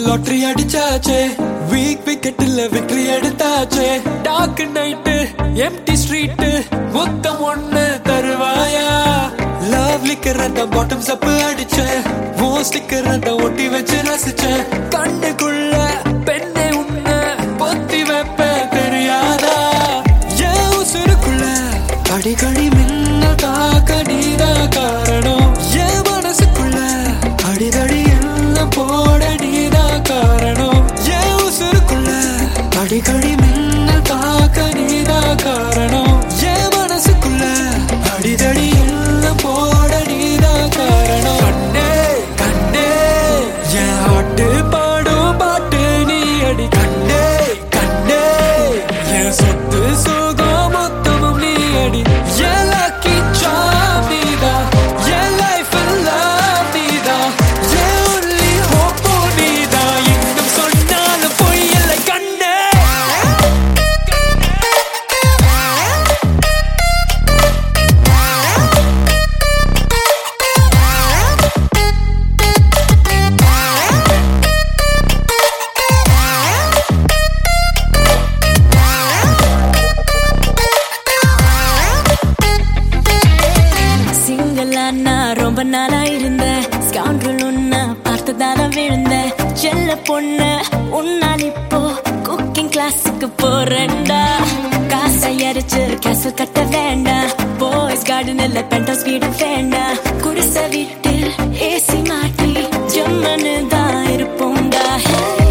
lottery அடிச்சாச்சே weak விக்கெட்ல victory எடுத்தாச்சே டார்க் நைட்டு எம்டி ஸ்ட்ரீட் மொத்தம் ஒண்ணு தருவாயா லவ் லிக்கர் அந்த பாட்டம் சப்பு அடிச்சேன் ஓ ஸ்டிக்கர் அந்த ஒட்டி வச்சு ரசிச்சேன் கண்ணுக்குள்ள பெண்ணை உன்ன பொத்தி வைப்ப தெரியாதா என் உசுருக்குள்ள அடிக்கடி மின்னல் தாக்க நீதான் காரணம் என் மனசுக்குள்ள அடிதடி எல்லாம் போட நீதான் காரணம் என் உசுருக்குள்ள அடிக்கடி மின்னல் தாக்க நீதான் காரணம் என் மனசுக்குள்ள அடிதடி எல்லாம் போட நீதான் காரணம் கண்ணே கண்ணே என் ஆட்டு பாடும் பாட்டு நீ அடி கண்ணே கண்ணே என் சொத்து சுகம் மொத்தமும் நீ அடி என் lucky charm நீதான் என் life in love நீதான் என் only hope உம் நீதான் இன்னும் சொன்னாலும் பொய் இல்லை கண்ணே சிங்களா நான் ரொம்ப நாளா இருந்தேன் ஸ்கவுண்டல் உன்ன பார்த்ததால விழுந்தேன் செல்ல பொண்ணு உன்னால் இப்போ குக்கிங் கிளாஸுக்கு போறேன்டா காசை அரைச்சு கேசல் கட்ட வேண்டாம் பாய்ஸ் கார்டன் இல்ல பென்டோஸ் வீடு வேண்டாம் குடிசை வீட்டில் ஏசி மாட்டி ஜம்மனு தான் இருப்போம்டா